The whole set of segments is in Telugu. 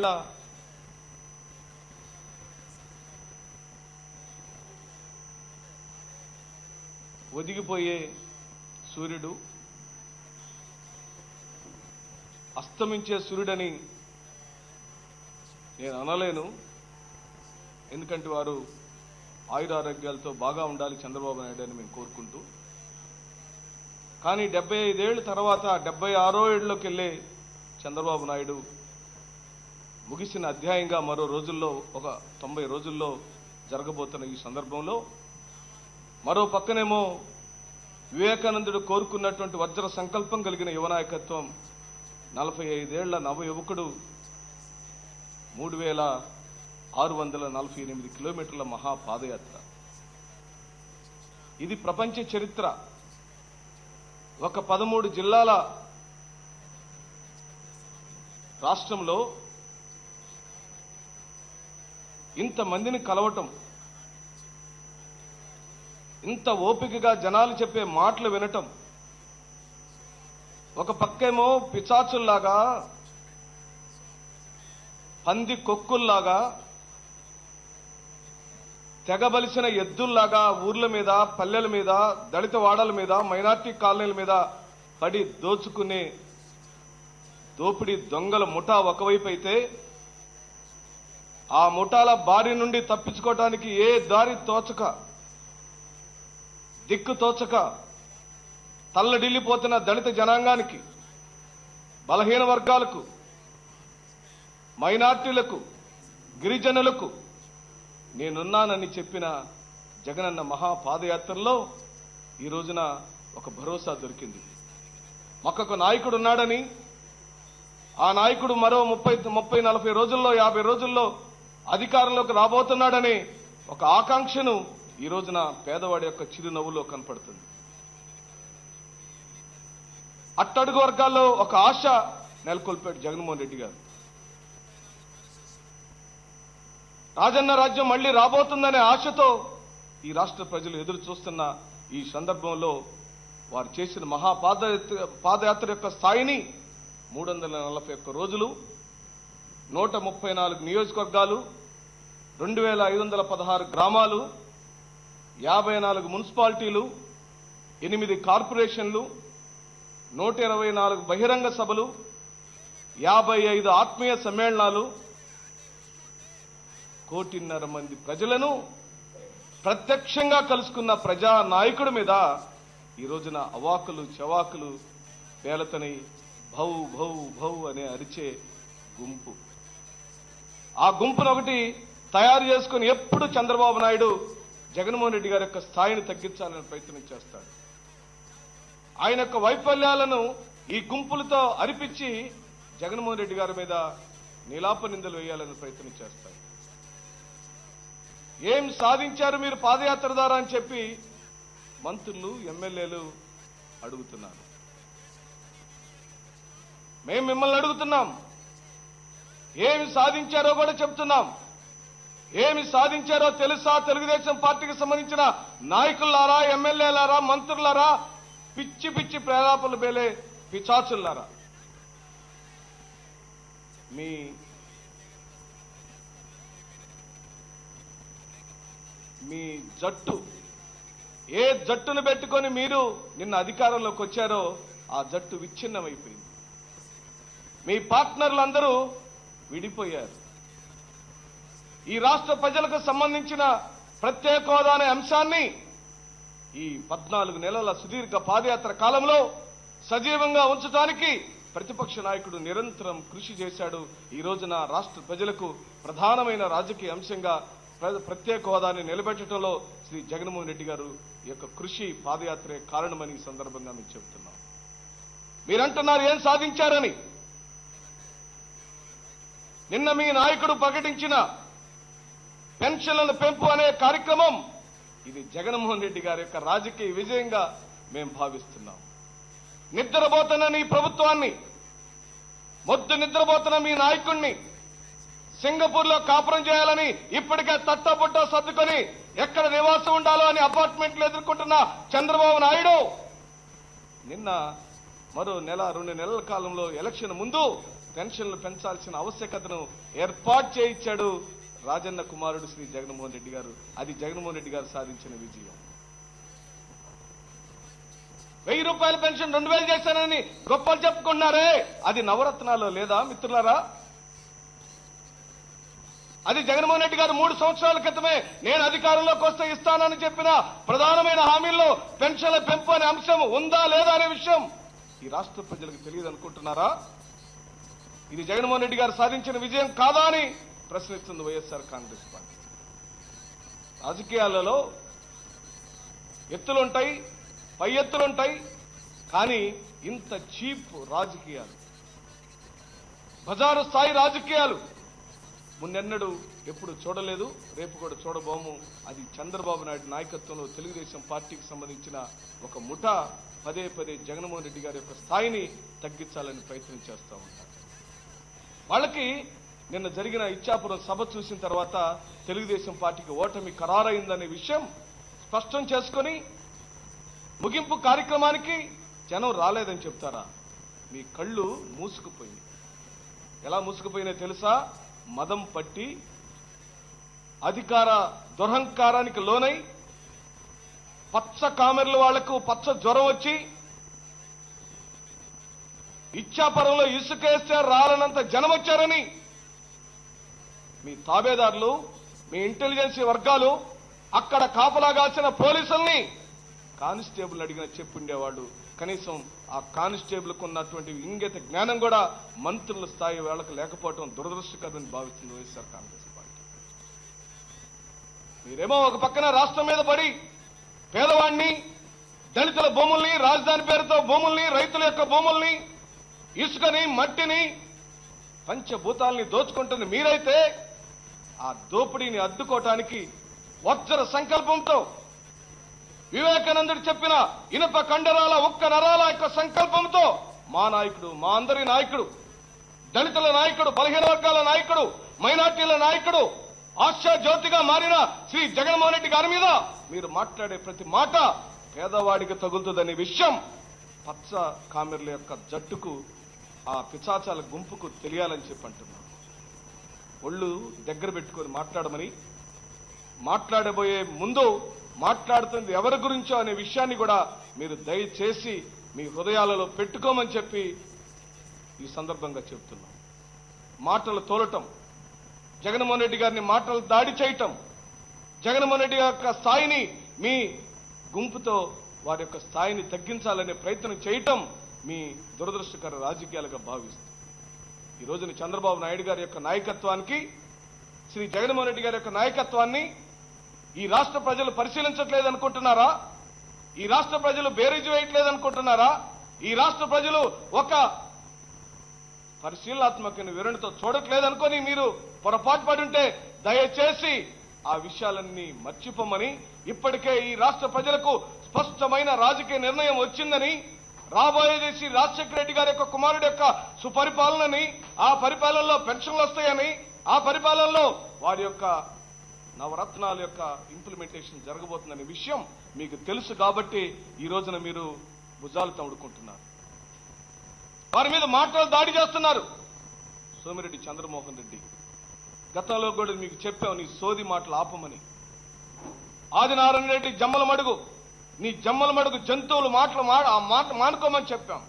ఒదిగిపోయే సూర్యుడు అస్తమించే సూర్యుడని నేను అనలేను ఎందుకంటే వారు ఆయురారోగ్యాలతో బాగా ఉండాలి చంద్రబాబు నాయుడు అని మేము కోరుకుంటూ కానీ డెబ్బై ఐదేళ్ల తర్వాత డెబ్బై ఆరో ఏళ్ళలోకి వెళ్ళే చంద్రబాబు నాయుడు ముగిసిన అధ్యాయంగా మరో రోజుల్లో ఒక తొంభై రోజుల్లో జరగబోతున్న ఈ సందర్భంలో మరో పక్కనేమో వివేకానందుడు కోరుకున్నటువంటి వజ్ర సంకల్పం కలిగిన యువ నాయకత్వం నలభై ఐదేళ్ల నవ యువకుడు మూడు వేల ఆరు వందల నలభై ఎనిమిది కిలోమీటర్ల మహా పాదయాత్ర ఇది ప్రపంచ చరిత్ర ఒక పదమూడు జిల్లాల రాష్ట్రంలో ఇంతమందిని కలవటం ఇంత ఓపికగా జనాలు చెప్పే మాటలు వినటం ఒక పక్కేమో పిచాచుల్లాగా పంది కొక్కుల్లాగా తెగబలిసిన ఎద్దుల్లాగా ఊర్ల మీద పల్లెల మీద దళిత వాడల మీద మైనార్టీ కాలనీల మీద పడి దోచుకునే దోపిడీ దొంగల ముఠా ఒకవైపు అయితే ఆ ముఠాల బారి నుండి తప్పించుకోవడానికి ఏ దారి తోచక దిక్కు తోచక తల్లడిల్లిపోతున్న దళిత జనాంగానికి బలహీన వర్గాలకు మైనార్టీలకు గిరిజనులకు నేనున్నానని చెప్పిన జగనన్న మహా పాదయాత్రలో ఈ రోజున ఒక భరోసా దొరికింది మాకొక నాయకుడు ఉన్నాడని ఆ నాయకుడు మరో ముప్పై ముప్పై నలభై రోజుల్లో యాభై రోజుల్లో అధికారంలోకి రాబోతున్నాడని ఒక ఆకాంక్షను ఈ రోజున పేదవాడి యొక్క చిరునవ్వులో కనపడుతుంది అట్టడుగు వర్గాల్లో ఒక ఆశ నెలకొల్పాడు జగన్మోహన్ రెడ్డి గారు రాజన్న రాజ్యం మళ్లీ రాబోతుందనే ఆశతో ఈ రాష్ట్ర ప్రజలు ఎదురు చూస్తున్న ఈ సందర్భంలో వారు చేసిన మహా పాదయాత్ర పాదయాత్ర యొక్క స్థాయిని మూడు వందల నలభై ఒక్క రోజులు నూట ముప్పై నాలుగు నియోజకవర్గాలు రెండు వేల ఐదు వందల పదహారు గ్రామాలు యాభై నాలుగు మున్సిపాలిటీలు ఎనిమిది కార్పొరేషన్లు నూట ఇరవై నాలుగు బహిరంగ సభలు యాభై ఐదు ఆత్మీయ సమ్మేళనాలు కోటిన్నర మంది ప్రజలను ప్రత్యక్షంగా కలుసుకున్న ప్రజా నాయకుడి మీద ఈ రోజున అవాకులు చవాకులు పేలతని భౌ భౌ భౌ అనే అరిచే గుంపు ఆ గుంపును ఒకటి తయారు చేసుకుని ఎప్పుడు చంద్రబాబు నాయుడు జగన్మోహన్ రెడ్డి గారి యొక్క స్థాయిని తగ్గించాలని ప్రయత్నం చేస్తాడు ఆయన యొక్క వైఫల్యాలను ఈ గుంపులతో అరిపించి జగన్మోహన్ రెడ్డి గారి మీద నీలాప నిందలు వేయాలని ప్రయత్నం చేస్తాడు ఏం సాధించారు మీరు పాదయాత్ర ద్వారా అని చెప్పి మంత్రులు ఎమ్మెల్యేలు అడుగుతున్నారు మేము మిమ్మల్ని అడుగుతున్నాం ఏమి సాధించారో కూడా చెప్తున్నాం ఏమి సాధించారో తెలుసా తెలుగుదేశం పార్టీకి సంబంధించిన నాయకులారా ఎమ్మెల్యేలారా మంత్రులారా పిచ్చి పిచ్చి ప్రేలాపలు బేలే పిచాచుల్లారా మీ మీ జట్టు ఏ జట్టును పెట్టుకొని మీరు నిన్న అధికారంలోకి వచ్చారో ఆ జట్టు విచ్ఛిన్నమైపోయింది మీ పార్ట్నర్లందరూ విడిపోయారు ఈ రాష్ట్ర ప్రజలకు సంబంధించిన ప్రత్యేక హోదా అనే అంశాన్ని ఈ పద్నాలుగు నెలల సుదీర్ఘ పాదయాత్ర కాలంలో సజీవంగా ఉంచడానికి ప్రతిపక్ష నాయకుడు నిరంతరం కృషి చేశాడు ఈ రోజున రాష్ట్ర ప్రజలకు ప్రధానమైన రాజకీయ అంశంగా ప్ర- ప్రత్యేక హోదాని నిలబెట్టడంలో శ్రీ జగన్మోహన్ రెడ్డి గారు ఈ యొక్క కృషి పాదయాత్రే కారణమని ఈ సందర్భంగా మీకు చెబుతున్నాం మీరంటున్నారు ఏం సాధించారని నిన్న మీ నాయకుడు ప్రకటించిన పెన్షన్ల పెంపు అనే కార్యక్రమం ఇది జగన్మోహన్ రెడ్డి గారి యొక్క రాజకీయ విజయంగా మేము భావిస్తున్నాం నిద్రపోతున్న నీ ప్రభుత్వాన్ని మొద్దు నిద్రపోతున్న మీ నాయకుణ్ణి సింగపూర్ లో కాపురం చేయాలని ఇప్పటికే తట్టబుట్ట సర్దుకొని ఎక్కడ నివాసం ఉండాలో అని అపార్ట్మెంట్లు ఎదుర్కొంటున్న చంద్రబాబు నాయుడు నిన్న మరో నెల రెండు నెలల కాలంలో ఎలక్షన్ ముందు పెన్షన్లు పెంచాల్సిన ఆవశ్యకతను ఏర్పాటు చేయించాడు రాజన్న కుమారుడు శ్రీ జగన్మోహన్ రెడ్డి గారు అది జగన్మోహన్ రెడ్డి గారు సాధించిన విజయం వెయ్యి రూపాయల పెన్షన్ రెండు వేలు చేశానని గొప్పలు చెప్పుకున్నారే అది నవరత్నాల్లో లేదా మిత్రులారా అది జగన్మోహన్ రెడ్డి గారు మూడు సంవత్సరాల క్రితమే నేను అధికారంలోకి వస్తే ఇస్తానని చెప్పిన ప్రధానమైన హామీల్లో పెన్షన్ల పెంపు అనే అంశం ఉందా లేదా అనే విషయం ఈ రాష్ట్ర ప్రజలకు తెలియదు అనుకుంటున్నారా ఇది జగన్మోహన్ రెడ్డి గారు సాధించిన విజయం కాదా అని ప్రశ్నిస్తుంది వైఎస్ఆర్ కాంగ్రెస్ పార్టీ రాజకీయాలలో ఎత్తులుంటాయి పై ఎత్తులుంటాయి కానీ ఇంత చీప్ రాజకీయాలు బజారు స్థాయి రాజకీయాలు మున్నెన్నడూ ఎప్పుడు చూడలేదు రేపు కూడా చూడబోము అది చంద్రబాబు నాయుడు నాయకత్వంలో తెలుగుదేశం పార్టీకి సంబంధించిన ఒక ముఠ పదే పదే జగన్మోహన్ రెడ్డి గారి యొక్క స్థాయిని తగ్గించాలని ప్రయత్నం చేస్తూ ఉంటారు వాళ్ళకి నిన్న జరిగిన ఇచ్చాపురం సభ చూసిన తర్వాత తెలుగుదేశం పార్టీకి ఓటమి ఖరారైందనే విషయం స్పష్టం చేసుకొని ముగింపు కార్యక్రమానికి జనం రాలేదని చెప్తారా మీ కళ్ళు మూసుకుపోయింది ఎలా మూసుకుపోయినాయి తెలుసా మదం పట్టి అధికార దురహంకారానికి లోనై పచ్చ కామెర్ల వాళ్లకు పచ్చ జ్వరం వచ్చి ఇచ్చాపురంలో ఇసుకేస్తే రాలనంత జనం వచ్చారని మీ తాబేదారులు మీ ఇంటెలిజెన్సీ వర్గాలు అక్కడ కాపలాగాల్సిన పోలీసుల్ని కానిస్టేబుల్ అడిగిన చెప్పుండేవాడు కనీసం ఆ కానిస్టేబుల్ కు ఉన్నటువంటి ఇంగిత జ్ఞానం కూడా మంత్రుల స్థాయి వాళ్ళకు లేకపోవడం దురదృష్టకరమని భావిస్తుంది వైఎస్ఆర్ కాంగ్రెస్ పార్టీ మీరేమో ఒక పక్కన రాష్ట్రం మీద పడి పేదవాణ్ణి దళితుల భూముల్ని రాజధాని పేరుతో భూముల్ని రైతుల యొక్క భూముల్ని ఇసుకని మట్టిని పంచభూతాల్ని దోచుకుంటున్న మీరైతే ఆ దోపిడీని అడ్డుకోవటానికి వజ్ర సంకల్పంతో వివేకానందుడు చెప్పిన ఇనుప కండరాల ఒక్క నరాల యొక్క సంకల్పంతో మా నాయకుడు మా అందరి నాయకుడు దళితుల నాయకుడు బలహీన వర్గాల నాయకుడు మైనార్టీల నాయకుడు ఆశా జ్యోతిగా మారిన శ్రీ జగన్మోహన్ రెడ్డి గారి మీద మీరు మాట్లాడే ప్రతి మాట పేదవాడికి తగులుతుందనే విషయం పచ్చ కామెర్ల యొక్క జట్టుకు ఆ పిచాచాల గుంపుకు తెలియాలని చెప్పి అంటున్నాను ఒళ్ళు దగ్గర పెట్టుకొని మాట్లాడమని మాట్లాడబోయే ముందు మాట్లాడుతుంది ఎవరి గురించో అనే విషయాన్ని కూడా మీరు దయచేసి మీ హృదయాలలో పెట్టుకోమని చెప్పి ఈ సందర్భంగా చెప్తున్నాం మాటలు తోలటం జగన్మోహన్ రెడ్డి గారిని మాటలు దాడి చేయటం జగన్మోహన్ రెడ్డి యొక్క స్థాయిని మీ గుంపుతో వారి యొక్క స్థాయిని తగ్గించాలనే ప్రయత్నం చేయటం మీ దురదృష్టకర రాజకీయాలుగా భావిస్తుంది ఈ రోజున చంద్రబాబు నాయుడు గారి యొక్క నాయకత్వానికి శ్రీ జగన్మోహన్ రెడ్డి గారి యొక్క నాయకత్వాన్ని ఈ రాష్ట్ర ప్రజలు పరిశీలించట్లేదు అనుకుంటున్నారా ఈ రాష్ట్ర ప్రజలు బేరీజు వేయట్లేదు అనుకుంటున్నారా ఈ రాష్ట్ర ప్రజలు ఒక పరిశీలనాత్మక వివరణతో చూడట్లేదు అనుకొని మీరు పొరపాటు పడి ఉంటే దయచేసి ఆ విషయాలన్నీ మర్చిపోమని ఇప్పటికే ఈ రాష్ట్ర ప్రజలకు స్పష్టమైన రాజకీయ నిర్ణయం వచ్చిందని రాబోయేది శ్రీ రాజశేఖర రెడ్డి గారి యొక్క కుమారుడు యొక్క సుపరిపాలనని ఆ పరిపాలనలో పెన్షన్లు వస్తాయని ఆ పరిపాలనలో వారి యొక్క నవరత్నాల యొక్క ఇంప్లిమెంటేషన్ జరగబోతుందనే విషయం మీకు తెలుసు కాబట్టి ఈ రోజున మీరు భుజాలు తముడుకుంటున్నారు వారి మీద మాటలు దాడి చేస్తున్నారు సోమిరెడ్డి చంద్రమోహన్ రెడ్డి గతంలో కూడా మీకు చెప్పాం నీ సోది మాటలు ఆపమని ఆదినారాయణ రెడ్డి జమ్మల మడుగు నీ జమ్మల మడుగు జంతువులు మాటలు మా ఆ మాట మానుకోమని చెప్పాం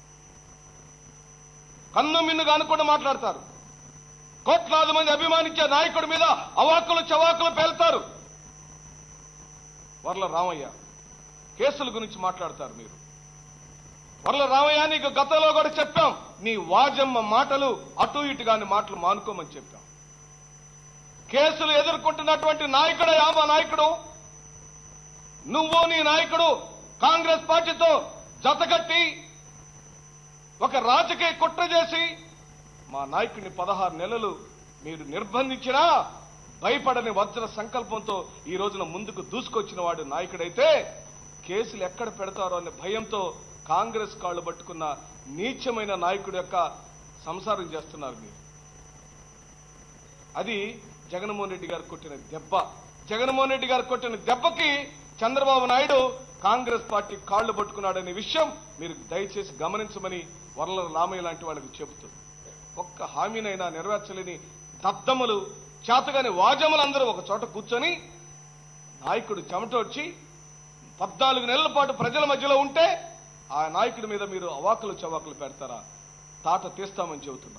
కన్ను మిన్నుగా అనుకుండా మాట్లాడతారు కోట్లాది మంది అభిమానించే నాయకుడి మీద అవాకులు చవాకులు పేల్తారు వర్ల రామయ్య కేసుల గురించి మాట్లాడతారు మీరు వర్ల రామయ్య నీకు గతంలో కూడా చెప్పాం నీ వాజమ్మ మాటలు అటు ఇటుగాని మాటలు మానుకోమని చెప్పాం కేసులు ఎదుర్కొంటున్నటువంటి నాయకుడు యామ నాయకుడు నువ్వు నీ నాయకుడు కాంగ్రెస్ పార్టీతో జతకట్టి ఒక రాజకీయ కుట్ర చేసి మా నాయకుడిని పదహారు నెలలు మీరు నిర్బంధించినా భయపడని వజ్ర సంకల్పంతో ఈ రోజున ముందుకు దూసుకొచ్చిన వాడు నాయకుడైతే కేసులు ఎక్కడ పెడతారో అనే భయంతో కాంగ్రెస్ కాళ్ళు పట్టుకున్న నీచమైన నాయకుడి యొక్క సంసారం చేస్తున్నారు మీరు అది జగన్మోహన్ రెడ్డి గారు కొట్టిన దెబ్బ జగన్మోహన్ రెడ్డి గారు కొట్టిన దెబ్బకి చంద్రబాబు నాయుడు కాంగ్రెస్ పార్టీ కాళ్లు పట్టుకున్నాడనే విషయం మీరు దయచేసి గమనించమని వరల రామయ్య లాంటి వాళ్ళకి చెబుతుంది ఒక్క హామీనైనా నెరవేర్చలేని దద్దములు చేతగాని వాజములందరూ ఒక చోట కూర్చొని నాయకుడు చెమట వచ్చి పద్నాలుగు నెలల పాటు ప్రజల మధ్యలో ఉంటే ఆ నాయకుడి మీద మీరు అవాకులు చవాకులు పెడతారా తాట తీస్తామని చెబుతున్నాం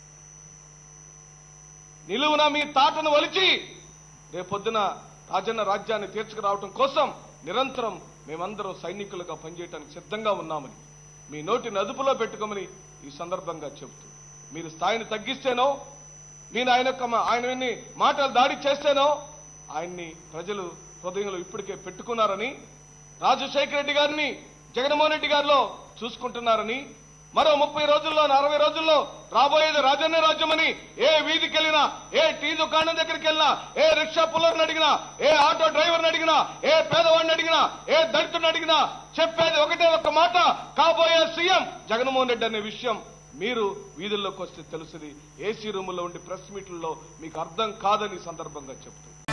నిలువున మీ తాటను వలిచి రేపొద్దున రాజన్న రాజ్యాన్ని తీర్చుకురావటం కోసం నిరంతరం మేమందరం సైనికులుగా పనిచేయడానికి సిద్ధంగా ఉన్నామని మీ నోటిని అదుపులో పెట్టుకోమని ఈ సందర్భంగా చెబుతూ మీరు స్థాయిని తగ్గిస్తేనో నేను ఆయన యొక్క మా- ఆయన విన్ని మాటలు దాడి చేస్తేనో ఆయన్ని ప్రజలు హృదయంలో ఇప్పటికే పెట్టుకున్నారని రాజశేఖర రెడ్డి గారిని జగన్మోహన్ రెడ్డి గారిలో చూసుకుంటున్నారని మరో ముప్పై రోజుల్లో అరవై రోజుల్లో రాబోయేది రాజన్న రాజ్యమని ఏ వీధికి వెళ్ళినా ఏ టీ దుకాణం దగ్గరికి వెళ్ళినా ఏ రిక్షా పుల్లర్ని అడిగినా ఏ ఆటో డ్రైవర్ని అడిగినా ఏ పేదవాడిని అడిగినా ఏ దళితుడిని అడిగినా చెప్పేది ఒకటే ఒక మాట కాబోయే సీఎం జగన్మోహన్ రెడ్డి అనే విషయం మీరు వీధుల్లోకి వస్తే తెలుసుది ఏసీ రూముల్లో ఉండి ప్రెస్ మీట్లలో మీకు అర్థం కాదని ఈ సందర్భంగా చెప్తుంది